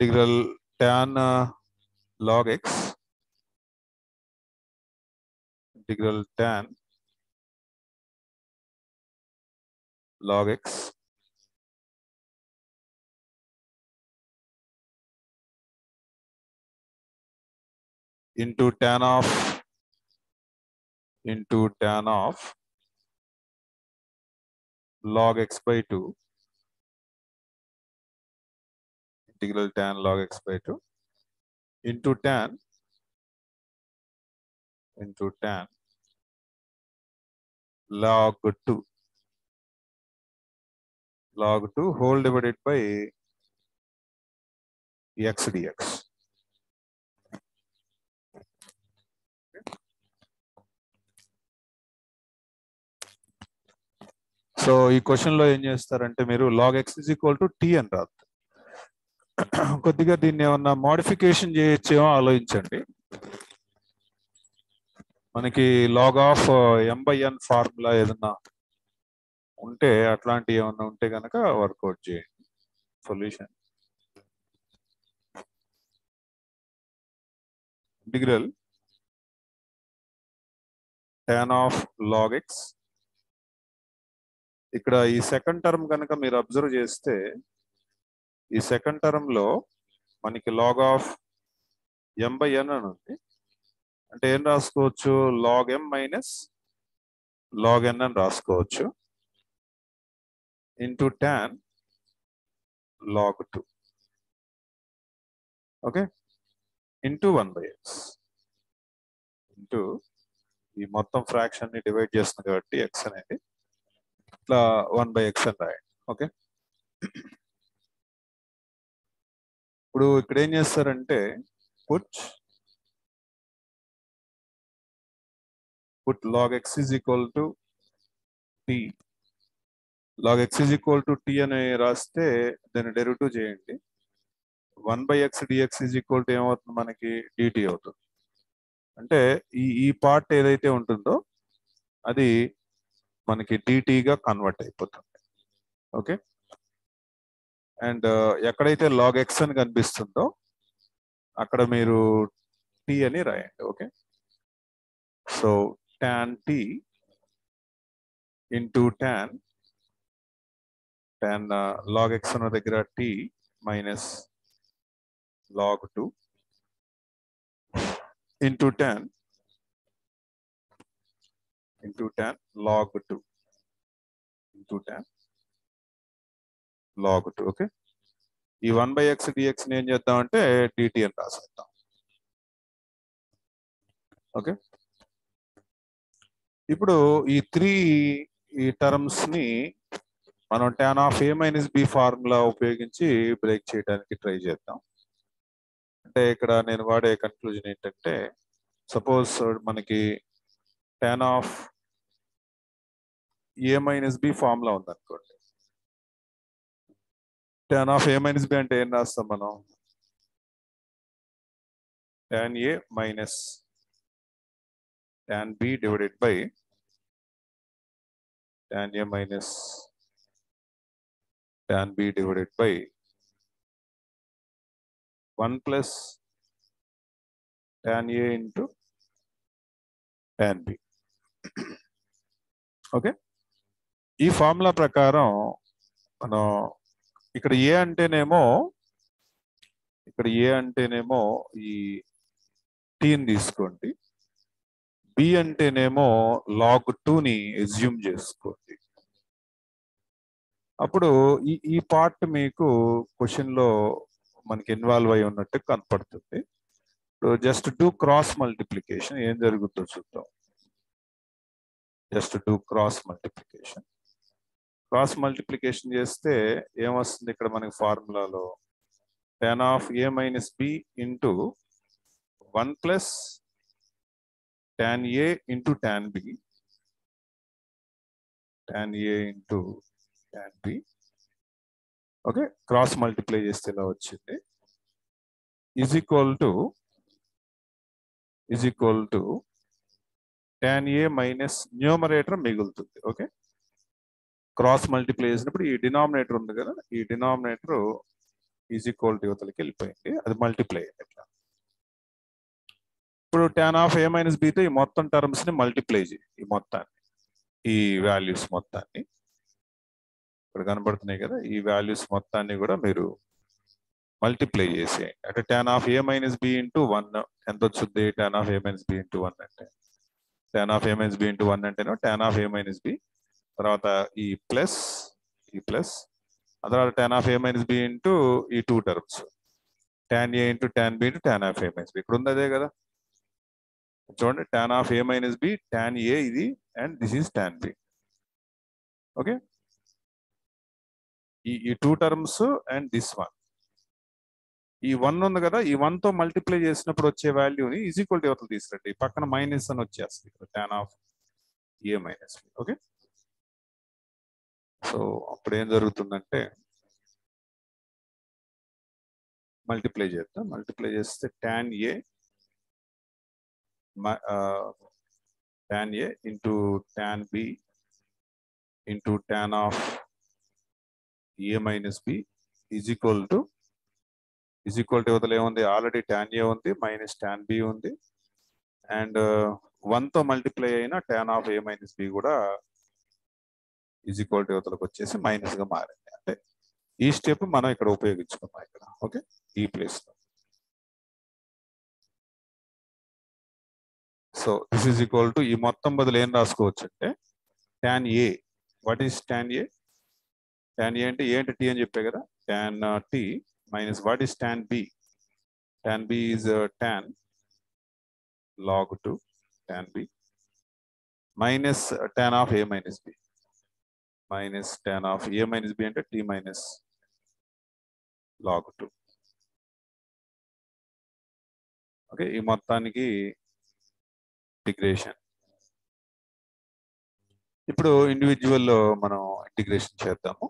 Integral tan log x integral tan log x into tan of into tan of log x by 2 integral tan log x by 2 into tan into tan log 2 log 2 whole divided by x dx. So ఈ question లో ఏం చేస్తారంటే మీరు log x is equal to t అని రాదు కొద్దిగా దీన్ని ఏమన్నా మోడిఫికేషన్ చేయొచ్చేమో ఆలోచించండి మనకి log of m by n formula ఏదన్నా ఉంటే అట్లాంటివి ఏమన్నా ఉంటే కనుక వర్కౌట్ చేయండి solution integral tan of log x ఇక్కడ ఈ సెకండ్ టర్మ్ కనుక మీరు అబ్జర్వ్ చేస్తే ఈ సెకండ్ టర్మ్ లో మనకి log of m by n అని ఉంది అంటే ఏం రాసుకోవచ్చు log m minus log n అని రాసుకోవచ్చు into tan log two okay into one by x into ఈ మొత్తం ఫ్రాక్షన్ ని డివైడ్ చేస్తుంది కాబట్టి ఎక్స్ అనేది ఇట్లా వన్ బై ఎక్స్ అని రాయండి ఓకే ఇప్పుడు ఇక్కడ ఏం చేస్తారంటే put put log x is equal to t log x is equal to t అని రాస్తే దాన్ని డెరివేటివ్ చేయండి one by x dx is equal to ఏమవుతుంది మనకి డిటి అవుతుంది అంటే ఈ ఈ పార్ట్ ఏదైతే ఉంటుందో అది మనకి డిటిగా కన్వర్ట్ అయిపోతుంది ఓకే అండ్ ఎక్కడైతే లాగ్ ఎక్స్ అని కనిపిస్తుందో అక్కడ మీరు టీ అని రాయండి okay so tan t into tan tan log x ఉన్న దగ్గర t minus log two into tan into tan log two into tan log two okay ఈ వన్ బై ఎక్స్ డిఎక్స్ ఏం చేద్దామంటే డిటి అని రాసేద్దాం ఓకే ఇప్పుడు ఈ త్రీ ఈ terms ని మనం tan of A minus B formula ఉపయోగించి బ్రేక్ చేయడానికి ట్రై చేద్దాం అంటే ఇక్కడ నేను వాడే కన్క్లూజన్ ఏంటంటే సపోజ్ మనకి tan of A minus B formula ఉందనుకోండి tan of A minus B అంటే ఏం రాస్తాం మనం tan A minus tan B divided by tan A minus tan B divided by one plus tan A into tan B okay ఈ formula ప్రకారం మనం ఇక్కడ ఏ అంటేనేమో ఇక్కడ ఏ అంటేనేమో ఈ టీని తీసుకోండి బి అంటేనేమో లాగ్ టూని ఎజ్యూమ్ చేసుకోండి అప్పుడు ఈ ఈ పార్ట్ మీకు క్వశ్చన్ లో మనకి ఇన్వాల్వ్ అయి ఉన్నట్టు కనపడుతుంది జస్ట్ డూ క్రాస్ మల్టిప్లికేషన్ ఏం జరుగుతుందో చూద్దాం just do cross multiplication cross multiplication చేస్తే ఏమొస్తుంది ఇక్కడ మనకి ఫార్ములాలో tan of A minus B into one plus tan A into tan B, tan A into tan B. Okay cross multiply చేస్తే ఇలా వచ్చింది is equal to is equal to tan A minus numerator మిగులుతుంది okay cross multiply చేసినప్పుడు ఈ denominator ఉంది కదా ఈ denominator is equal to యువతలకి వెళ్ళిపోయింది అది మల్టిప్లై అయింది ఇట్లా ఇప్పుడు tan ఆఫ్ ఏ మైనస్ బితో ఈ మొత్తం టర్మ్స్ ని మల్టిప్లై చేయి ఈ మొత్తాన్ని ఈ వాల్యూస్ మొత్తాన్ని ఇక్కడ కనబడుతున్నాయి కదా ఈ వాల్యూస్ మొత్తాన్ని కూడా మీరు మల్టిప్లై చేసేయండి అంటే tan of A minus B into one ఎంత వచ్చింది tan of A minus B into one అంటే tan of A minus B into one అంటేనో tan of A minus B తర్వాత ఈ ప్లస్ ఈ ప్లస్ ఆ తర్వాత tan of A minus B into ఈ two terms tan A into tan B into tan of A minus B ఇక్కడ ఉంది అదే కదా చూడండి tan of A minus B tan A ఇది and this is tan B okay ఈ ఈ two terms and this one ఈ one ఉంది కదా ఈ వన్ తో మల్టిప్లై చేసినప్పుడు వచ్చే వాల్యూని ఈజ్ ఈక్వల్ టు ఎవరు తీసుకురండి పక్కన మైనస్ అని వచ్చేస్తుంది ఇక్కడ tan of A minus B okay so అప్పుడు ఏం జరుగుతుందంటే మల్టిప్లై చేద్దాం మల్టిప్లై చేస్తే tan A tan A into tan B into tan of A minus B is equal to is equal to యువతలు ఏముంది ఆల్రెడీ tan ఏ ఉంది minus tan B ఉంది and one తో మల్టిప్లై అయిన tan of A minus B కూడా is equal to యువతలకు వచ్చేసి minus గా మారింది అంటే ఈ స్టెప్ మనం ఇక్కడ ఉపయోగించుకున్నాం ఇక్కడ ఓకే ఈ ప్లేస్ లో so this is equal to ఈ మొత్తం బదులు ఏం రాసుకోవచ్చు అంటే tan A what is tan A tan A అంటే ఏంటి టీ అని చెప్పే కదా tan T minus what is tan B tan B is tan log two tan B minus tan of A minus B minus tan of A minus B అంటే T minus log two okay ఈ మొత్తానికి integration ఇప్పుడు individual లో మనం integration చేద్దాము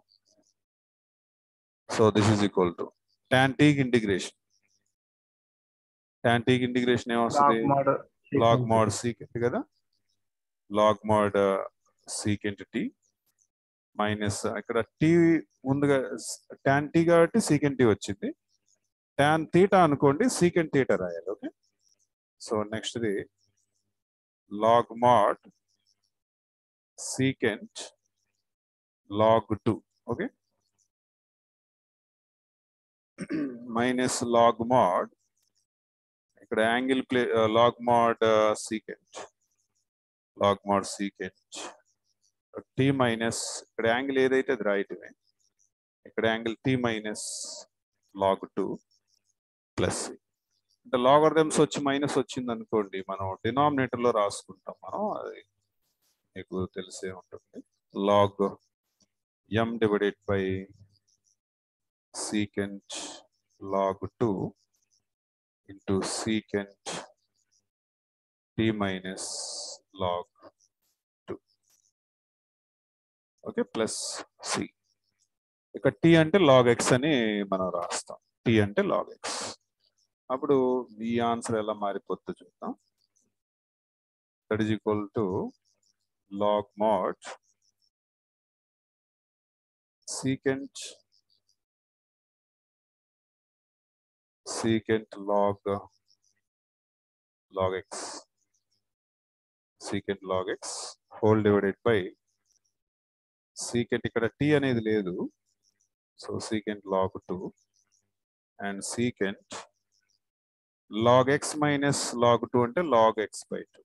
so this is equal to tan టీకి integration tan టీకి integration ఏమొస్తుంది లాగ్ మోడ్ సీకెంట్ కదా log mod secant T minus ఇక్కడ టీ ముందుగా ట్యాన్ టీ కాబట్టి సీకెంట్ టీ వచ్చింది ట్యాన్ తీటా అనుకోండి సీకెంట్ తీటా రాయాలి ఓకే సో నెక్స్ట్ది log mod secant log 2 okay minus log mod ఇక్కడ angle play log mod secant log mod secant T minus ఇక్కడ angle ఏదైతే అది రాయటమే ఇక్కడ angle T minus log two plus అంటే లాగర్థమ్స్ వచ్చి మైనస్ వచ్చింది అనుకోండి మనం డినామినేటర్ లో రాసుకుంటాం మనం అది మీకు తెలిసే ఉంటుంది log M divided by secant log two into secant T minus log two okay plus C ఇక టీ అంటే లాగ్ ఎక్స్ అని మనం రాస్తాం టీ అంటే లాగ్ ఎక్స్ అప్పుడు ఈ ఆన్సర్ ఎలా మారిపోతుందో చూద్దాం that is equal to log mod secant secant log log X secant log X whole divided by secant ఇక్కడ టీ అనేది లేదు so secant log two and secant log x minus log 2 అంటే log x by 2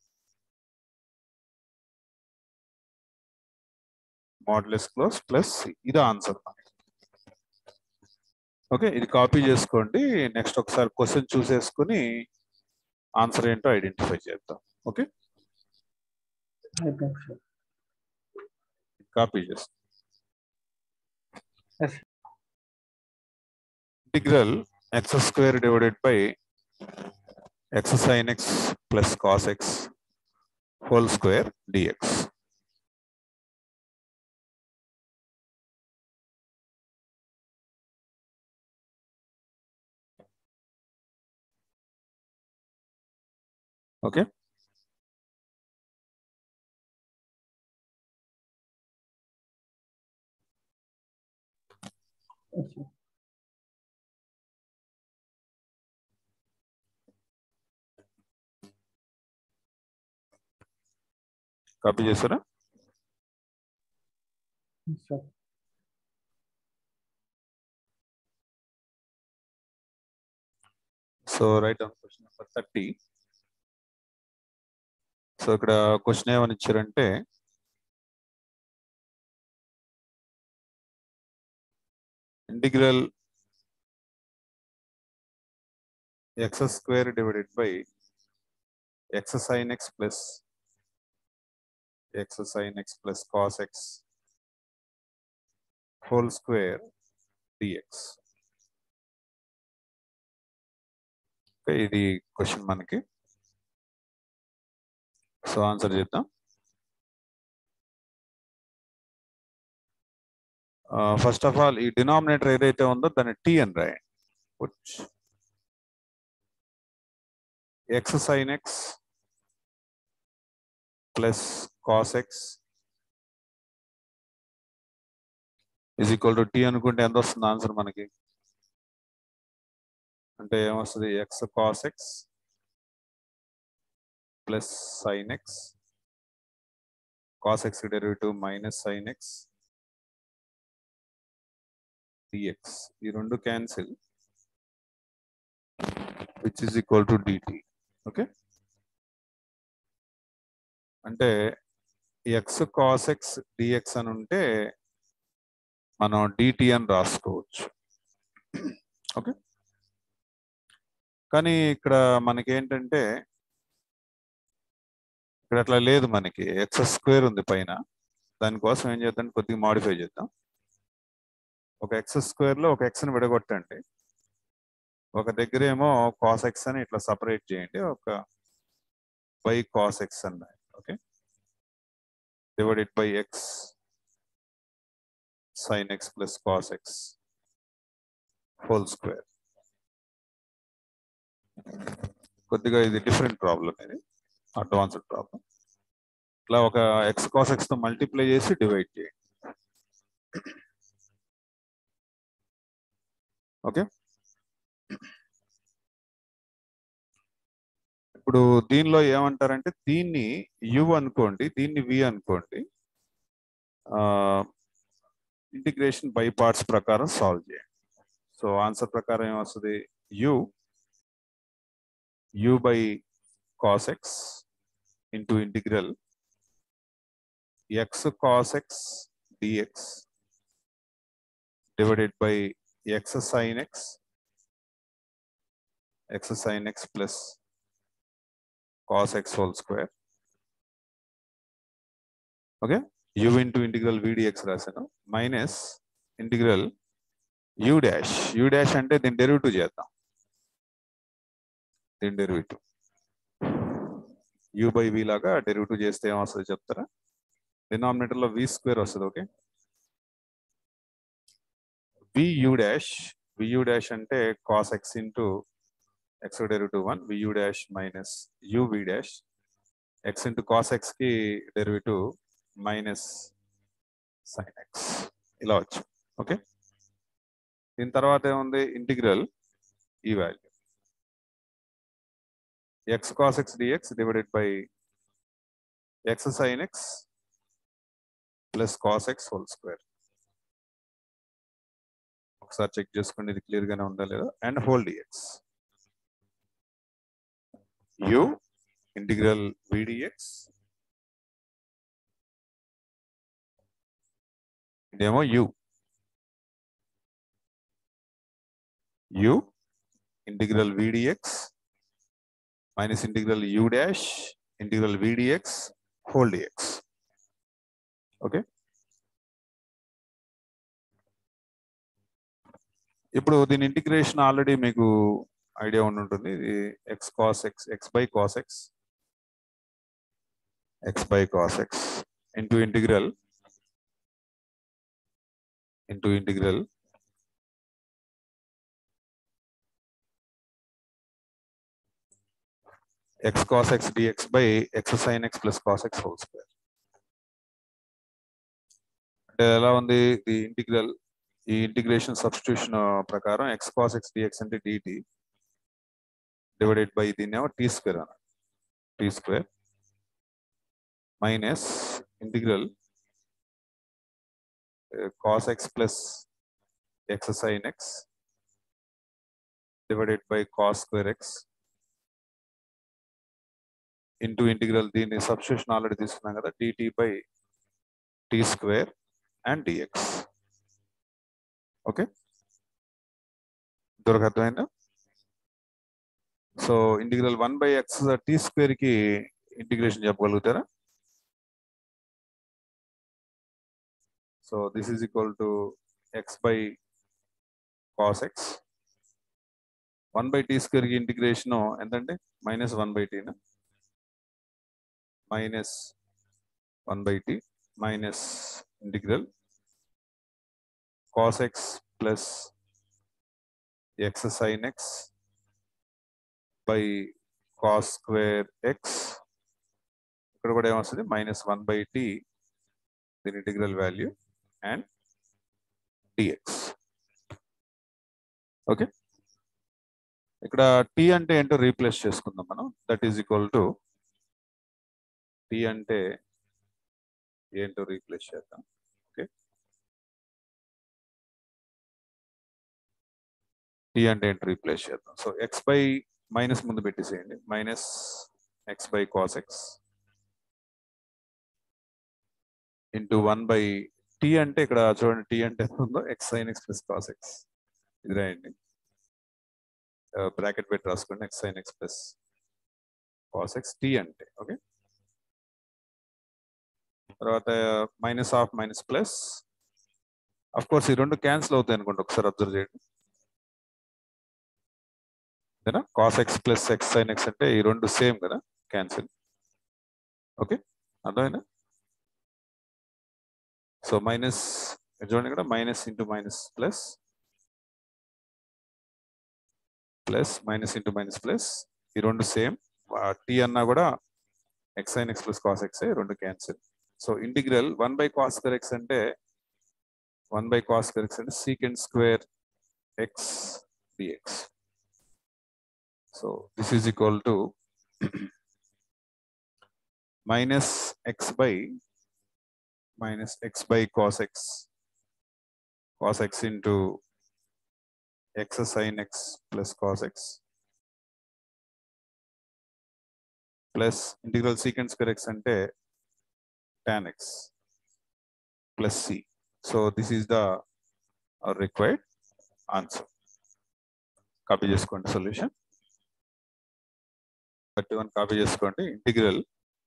modulus close plus ఇది answer okay ఇది copy చేసుకోండి next ఒకసారి question చూసేసుకుని answer ఏంటో ఐడెంటిఫై చేద్దాం ఓకే కాపీ చేసుకో integral X square divided by x sin x plus cos x whole square dx. Okay. Copy చేశారా sir so right on question number thirty so ఇక్కడ question ఏమని ఇచ్చారంటే integral X square divided by X sine X plus X sine X plus cos X whole square dx ఇది question మనకి so answer చేద్దాం first of all ఈ denominator ఏదైతే ఉందో దాన్ని టీ అని రాయండి which X sine X plus cos X is equal to T అనుకుంటే ఎంత వస్తుంది ఆన్సర్ మనకి అంటే ఏమొస్తుంది X cos X plus sine X cos X derivative minus sine X dx ఈ రెండు cancel which is equal to dt okay అంటే X cos X dx అని ఉంటే మనం డిటి అని రాసుకోవచ్చు ఓకే కానీ ఇక్కడ మనకి ఏంటంటే ఇక్కడ అట్లా లేదు మనకి ఎక్స్ స్క్వేర్ ఉంది పైన దానికోసం ఏం చేద్దాం కొద్దిగా మాడిఫై చేద్దాం ఒక ఎక్స్ స్క్వేర్ లో ఒక ఎక్స్ని విడగొట్టండి ఒక దగ్గర ఏమో కాస్ ఎక్స్ అని ఇట్లా సపరేట్ చేయండి ఒక బై కాస్ ఎక్స్ అన్నాయి okay divided by X sine X plus cos X whole square కొద్దిగా ఇది డిఫరెంట్ ప్రాబ్లం ఇది అడ్వాన్స్డ్ ప్రాబ్లం ఇట్లా ఒక ఎక్స్ కాస్ ఎక్స్ తో మల్టిప్లై చేసి డివైడ్ చేయండి ఓకే ఇప్పుడు దీనిలో ఏమంటారంటే దీన్ని యు అనుకోండి దీన్ని వి అనుకోండి ఇంటిగ్రేషన్ బై పార్ట్స్ ప్రకారం సాల్వ్ చేయండి సో ఆన్సర్ ప్రకారం ఏమొస్తుంది U U by cos X into integral X cos X dx divided by X sine X X sine X plus cos X whole square okay U into integral V dx రాశాను minus integral U dash U dash అంటే దీని derivative చేద్దాం దీని derivative you by వి లాగా derivative చేస్తే ఏమొస్తుంది చెప్తారా denominator లో వి స్క్వేర్ వస్తుంది okay V U dash V U dash అంటే cos X into X derivative one V U dash minus U V dash X into cos X కి derivative minus sine X ఇలా వచ్చు okay దీని తర్వాత ఏముంది integral ఈ value X cos X dx divided by X sine X plus cos X whole square ఒకసారి check చేసుకోండి ఇది క్లియర్ గానే ఉందా లేదా and whole dx U integral V dx ఇదేమో U U integral విడిఎక్స్ minus integral you dash integral విడిఎక్స్ whole dx okay ఇప్పుడు దీని integration already మీకు ఐడియా ఉండి ఉంటుంది ఇది X cos X X by cos X X by cos X into integral into integral X cos X dx by X sine X plus cos X whole square అంటే ఎలా ఉంది ఈ integral ఈ integration substitution ప్రకారం X cos X dx అంటే DT divided by దీన్ని ఏమో T square అన్న T square minus integral cos X plus X sine X divided by cos square X into integral దీన్ని సబ్స్టిట్యూషన్ ఆల్రెడీ తీసుకున్నాం కదా dt by T square and dx okay ఇంతవరకు అర్థమైందా so integral one by X T square కి integration చెప్పగలుగుతారా so this is equal to X by cos X one by T square కి integration ఎంతంటే minus one by టీనా minus one by T minus integral cos X plus X sine X by cos square X ఇక్కడ కూడా ఏమొస్తుంది minus one by T దీని integral value and dx okay ఇక్కడ T అంటే ఏంటో రీప్లేస్ చేసుకుందాం మనం that is equal to T అంటే ఏంటో రీప్లేస్ చేద్దాం ఓకే టీ అంటే ఏంటో రీప్లేస్ చేద్దాం సో ఎక్స్ బై మైనస్ ముందు పెట్టేసేయండి minus X by cos X into one by T అంటే ఇక్కడ చూడండి టీ అంటే ఎంత ఉందో X sine X plus cos X ఇది రాయండి బ్రాకెట్ పెట్టి రాసుకోండి X sine X plus cos X T అంటే ఓకే తర్వాత minus of minus plus of course ఈ రెండు క్యాన్సిల్ అవుతాయి అనుకోండి ఒకసారి అబ్జర్వ్ చేయండి అంతేనా cos X plus X sine X అంటే ఈ రెండు సేమ్ కదా క్యాన్సిల్ ఓకే అర్థమైనా సో మైనస్ చూడండి ఇక్కడ minus into minus plus plus minus into minus plus ఈ రెండు సేమ్ టీ అన్నా కూడా X sine X plus cos X రెండు cancel so integral one by cos square X అంటే one by cos square X అంటే secant square X dx so this is equal to minus X by minus x by cos x cos x into x sin x plus cos x plus integral secant square x ante tan x plus c. So this is the uh, required answer. Copy చేసుకోండి solution. Thirty one copy చేసుకోండి integral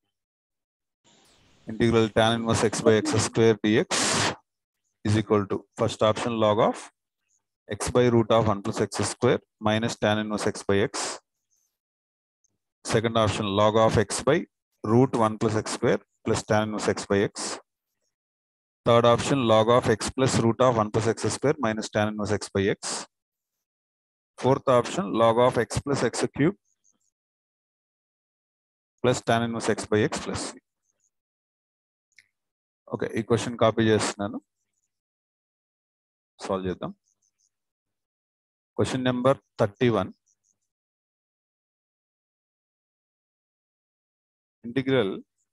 integral tan inverse x by x square dx is equal to first option log of x by root of 1 plus x square minus tan inverse x by x. Second option log of x by root 1 plus x square plus tan inverse x by x. Third option log of x plus root of 1 plus x square minus tan inverse x by x. Fourth option log of x plus x cube plus tan inverse x by x plus c. Okay ఈ question copy చేస్తున్నాను solve చేద్దాం question number thirty one integral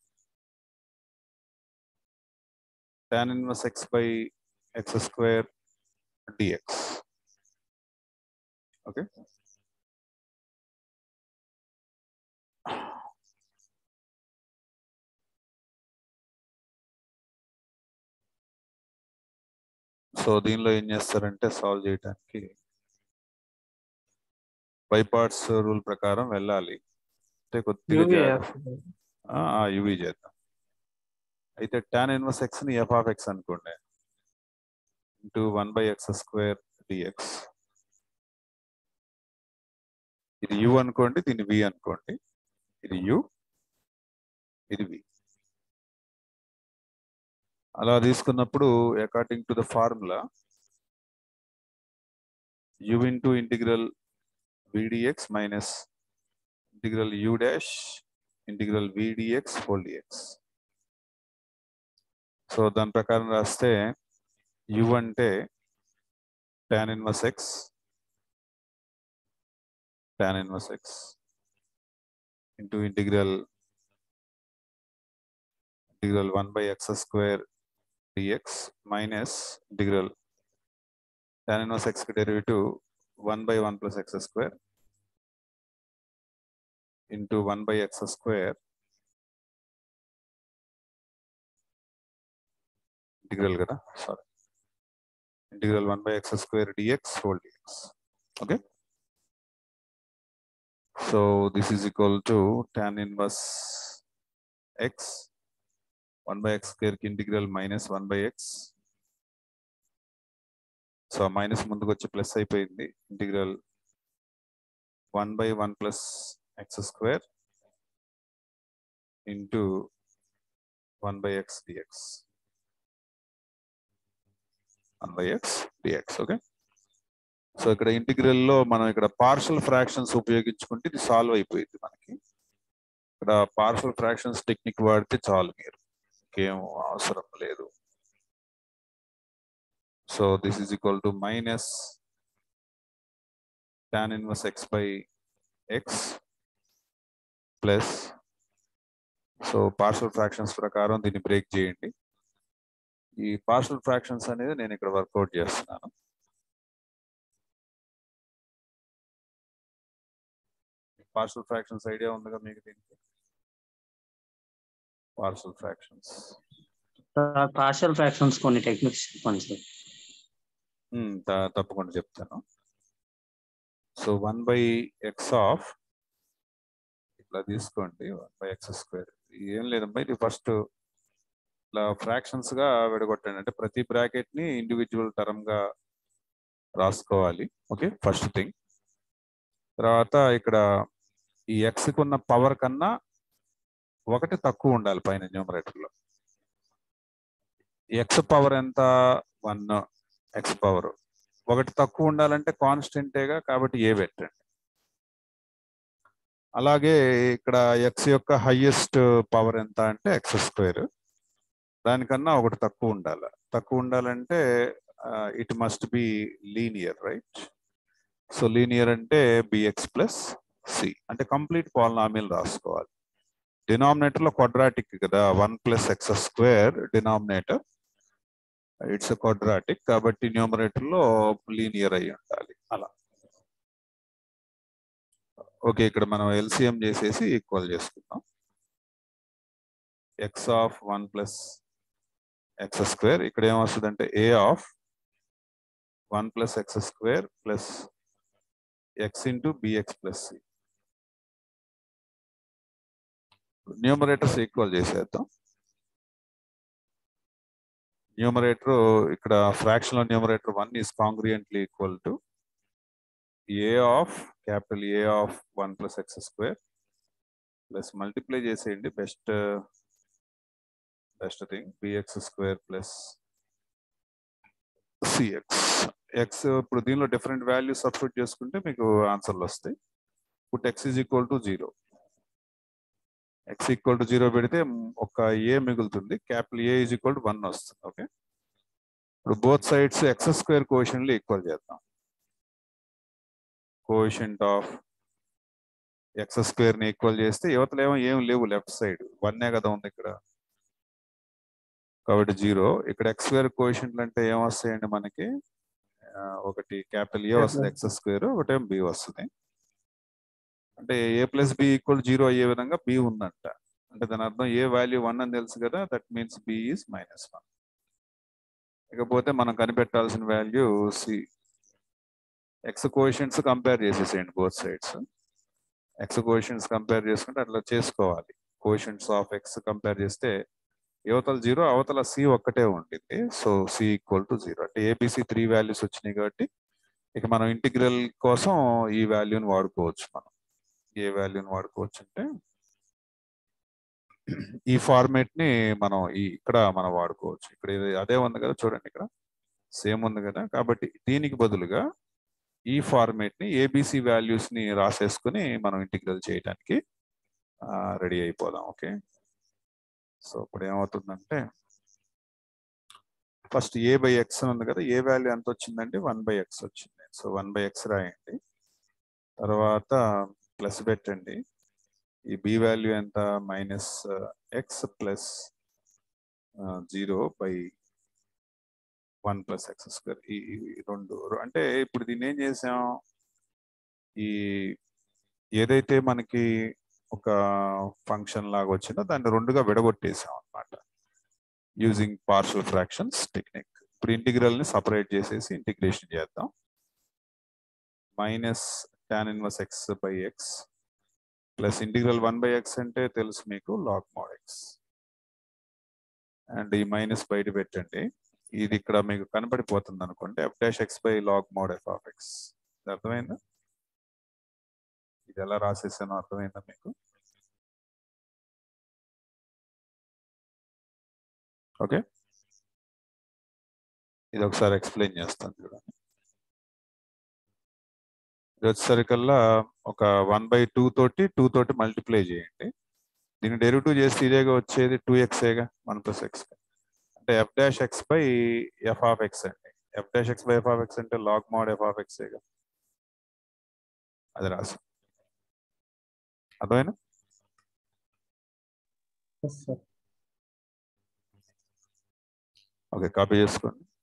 tan inverse X by X square dx okay so దీనిలో ఏం చేస్తారంటే solve చేయడానికి by parts rule ప్రకారం వెళ్ళాలి అంటే కొద్దిగా యువి చేద్దాం అయితే టాన్ ఇన్వర్స్ ఎక్స్ ని ఎఫ్ ఆఫ్ ఎక్స్ అనుకోండి into one by X square dx ఇది యు అనుకోండి దీన్ని వి అనుకోండి ఇది యు ఇది వి అలా తీసుకున్నప్పుడు according to the formula u into integral విడిఎక్స్ minus integral you dash integral విడిఎక్స్ whole dx so దాని ప్రకారం రాస్తే యు అంటే tan inverse x tan inverse x into integral integral one by X square dx minus integral tan inverse x కి derivative one by one plus x square into one by X square integral కదా sorry integral one by X square dx whole dx okay so this is equal to tan inverse x one by X square కి integral minus one by x so minus ముందుకు వచ్చి plus అయిపోయింది integral one by one plus x square into one by x dx one by x dx okay so ఇక్కడ integral లో మనం ఇక్కడ partial fractions ఉపయోగించుకుంటే ఇది సాల్వ్ అయిపోయింది మనకి ఇక్కడ పార్షల్ ఫ్రాక్షన్స్ టెక్నిక్ వాడితే చాలు మీరు ఇంకేం అవసరం లేదు so this is equal to minus tan inverse X by x plus so partial fractions ప్రకారం దీన్ని బ్రేక్ చేయండి ఈ పార్షల్ ఫ్రాక్షన్స్ అనేది నేను ఇక్కడ వర్కౌట్ చేస్తున్నాను పార్షల్ ఫ్రాక్షన్స్ ఐడియా ఉందిగా మీకు దీనికి పార్షల్ ఫ్రాక్షన్స్ పార్షల్ ఫ్రాక్షన్స్ కొన్ని టెక్నిక్స్ చెప్పండి సార్ తప్పకుండా చెప్తాను so one by x of ఇట్లా తీసుకోండి వన్ బై ఎక్స్ స్క్వేర్ ఏం లేదమ్మా ఇది ఫస్ట్ ఇట్లా ఫ్రాక్షన్స్ గా విడగొట్టండి అంటే ప్రతి బ్రాకెట్ ని ఇండివిజువల్ టర్మ్ గా రాసుకోవాలి ఓకే ఫస్ట్ థింగ్ తర్వాత ఇక్కడ ఈ ఎక్స్ కి ఉన్న పవర్ కన్నా ఒకటి తక్కువ ఉండాలి పైన న్యూమరేటర్ లో ఎక్స్ పవర్ ఎంత వన్ ఎక్స్ పవర్ ఒకటి తక్కువ ఉండాలంటే కాన్స్టెంటేగా కాబట్టి ఏ పెట్టండి అలాగే ఇక్కడ ఎక్స్ యొక్క హైయెస్ట్ పవర్ ఎంత అంటే ఎక్స్ స్క్వేర్ దానికన్నా ఒకటి తక్కువ ఉండాలి తక్కువ ఉండాలంటే it must be linear right so linear అంటే బిఎక్స్ ప్లస్ సి అంటే కంప్లీట్ పాలనామిల్ రాసుకోవాలి డినామినేటర్ లో క్వాడ్రాటిక్ కదా one plus x square denominator it's quadratic కాబట్టి న్యూమరేటర్ లో లీనియర్ అయి ఉండాలి అలా ఓకే ఇక్కడ మనం ఎల్సిఎం చేసేసి ఈక్వల్ చేసుకుందాం x of one plus x square ఇక్కడ ఏమొస్తుందంటే a of one plus x square plus x into b x plus c numerators equal చేసేద్దాం న్యూమరేటర్ ఇక్కడ ఫ్రాక్షన్ లో numerator one is congruently equal to a of capital a of one plus x square plus multiply చేసేయండి best best thing b x square plus c x x ఇప్పుడు దీనిలో different values substitute చేసుకుంటే మీకు ఆన్సర్లు వస్తాయి ఇప్పుడు x is equal to zero x equal to zero పెడితే ఒక ఏ మిగులుతుంది capital a is equal to one వస్తుంది ఓకే ఇప్పుడు బోత్ సైడ్స్ ఎక్స్ స్క్వేర్ కోషన్లు ఈక్వల్ చేద్దాం కోషంట్ ఆఫ్ ఎక్స్ స్క్వేర్ ని ఈక్వల్ చేస్తే యువతలేమో ఏం లేవు లెఫ్ట్ సైడ్ వన్నే కదా ఉంది ఇక్కడ కాబట్టి జీరో ఇక్కడ ఎక్స్ స్క్వేర్ కోషంట్లు అంటే ఏం వస్తాయండి మనకి ఒకటి క్యాపిటల్ ఏ వస్తుంది ఎక్స్ స్క్వేర్ ఒకటేం బి వస్తుంది అంటే a plus b equal zero అయ్యే విధంగా బి ఉందంట అంటే దాని అర్థం ఏ వాల్యూ వన్ అని తెలుసు కదా that means b is minus one ఇకపోతే మనం కనిపెట్టాల్సిన value c x coefficients compare చేసేసేయండి both sides x coefficients compare చేసుకుంటే అట్లా చేసుకోవాలి కోషన్స్ ఆఫ్ ఎక్స్ కంపేర్ చేస్తే యువతల జీరో అవతల సి ఒక్కటే ఉంటుంది so c equal to zero అంటే ఏబిసి త్రీ వాల్యూస్ వచ్చినాయి కాబట్టి ఇక మనం ఇంటిగ్రల్ కోసం ఈ వాల్యూని వాడుకోవచ్చు మనం ఏ వాల్యూని వాడుకోవచ్చు అంటే ఈ ఫార్మేట్ ని మనం ఈ ఇక్కడ మనం వాడుకోవచ్చు ఇక్కడ అదే ఉంది కదా చూడండి ఇక్కడ సేమ్ ఉంది కదా కాబట్టి దీనికి బదులుగా ఈ ఫార్మేట్ ని ఏబిసి వాల్యూస్ ని రాసేసుకుని మనం ఇంటిగ్రల్ చేయడానికి రెడీ అయిపోదాం ఓకే సో ఇప్పుడు ఏమవుతుందంటే ఫస్ట్ ఏ బై ఎక్స్ ఉంది కదా ఏ వాల్యూ ఎంత వచ్చిందంటే వన్ బై ఎక్స్ వచ్చింది సో వన్ బై ఎక్స్ రాయండి తర్వాత ప్లస్ పెట్టండి ఈ బి వాల్యూ ఎంత minus x plus zero by one plus x square ఈ ఈ రెండు అంటే ఇప్పుడు దీన్ని ఏం చేసాం ఈ ఏదైతే మనకి ఒక ఫంక్షన్ లాగా వచ్చిందో దాన్ని రెండుగా విడగొట్టేసాం అన్నమాట యూజింగ్ పార్షల్ ఫ్రాక్షన్స్ టెక్నిక్ ఇప్పుడు ఇంటిగ్రల్ ని సపరేట్ చేసేసి ఇంటిగ్రేషన్ చేద్దాం minus tan inverse X by x plus integral one by x అంటే తెలుసు మీకు లాగ్ మోడ్ ఎక్స్ అండ్ ఈ మైనస్ బయట పెట్టండి ఇది ఇక్కడ మీకు కనపడిపోతుంది అనుకోండి f dash x by log mod f of x అర్థమైందా ఇది ఎలా రాసేసానో అర్థమైందా మీకు ఓకే ఇది ఒకసారి ఎక్స్ప్లెయిన్ చేస్తాను చూడండి ఇది వచ్చేసరికల్లా ఒక వన్ బై టూ తోటి టూ తోటి మల్టిప్లై చేయండి దీన్ని డెరివేటివ్ చేస్తే ఇదేగా వచ్చేది టూ ఎక్స్ఏగా వన్ ప్లస్ ఎక్స్ అంటే f dash x by f of x అండి f dash x by f of x అంటే లాగ్ మోడ్ ఎఫ్ ఆఫ్ ఎక్స్ఏగా అది రాసు అర్థమైనా ఎస్ సార్ ఓకే కాపీ చేసుకోండి